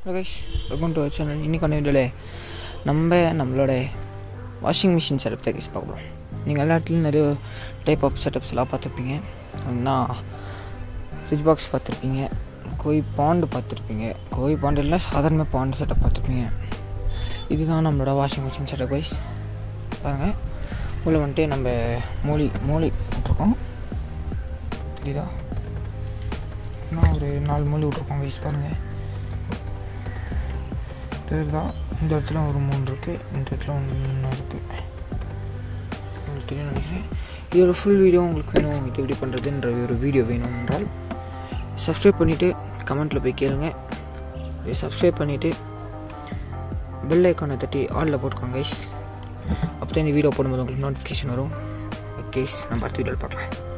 guys welcome to channel இன்றைக்கான வீடியோவில் நம்ம நம்மளோட வாஷிங் மிஷின் செட்டப் தான் கைஸ் பார்க்க போகிறோம் நீங்கள் எல்லா இடத்துலையும் நிறைய டைப் ஆஃப் செட்டப்ஸ் எல்லாம் பார்த்துருப்பீங்க அப்படின்னா ஃப்ரிட்ஜ் பாக்ஸ் பார்த்துருப்பீங்க கோய் பாண்டு பார்த்துருப்பீங்க கோய் பாண்டு இல்லை சாதாரண பாண்டு செட்டப் பார்த்துருப்பீங்க இதுதான் நம்மளோட வாஷிங் மிஷின் செட்டப் கைஸ் பாருங்கள் உள்ளே வந்துட்டு நம்ம மூலி மூலி விட்ருக்கோம் தெரியுதா இன்னும் ஒரு நாலு மூலி விட்ருக்கோம் கைஸ் பாருங்கள் தெரியுதா இந்த இடத்துல ஒரு மூணு இருக்குது இந்த இடத்துல ஒன்று இருக்குது உங்களுக்கு தெரியும் நினைக்கிறேன் இதோட ஃபுல் வீடியோ உங்களுக்கு வேணும் இது எப்படி பண்ணுறதுன்ற ஒரு வீடியோ வேணும் என்றால் சப்ஸ்கிரைப் பண்ணிவிட்டு கமெண்ட்டில் போய் கேளுங்க சப்ஸ்கிரைப் பண்ணிவிட்டு பெல் ஐக்கானை தட்டி ஆலில் போட்டுக்கோங்க கைஸ் அப்போ தான் இந்த வீடியோ போடும்போது உங்களுக்கு நோட்டிஃபிகேஷன் வரும் கைஸ் நம்ம அடுத்த வீடியோவில் பார்க்கலாம்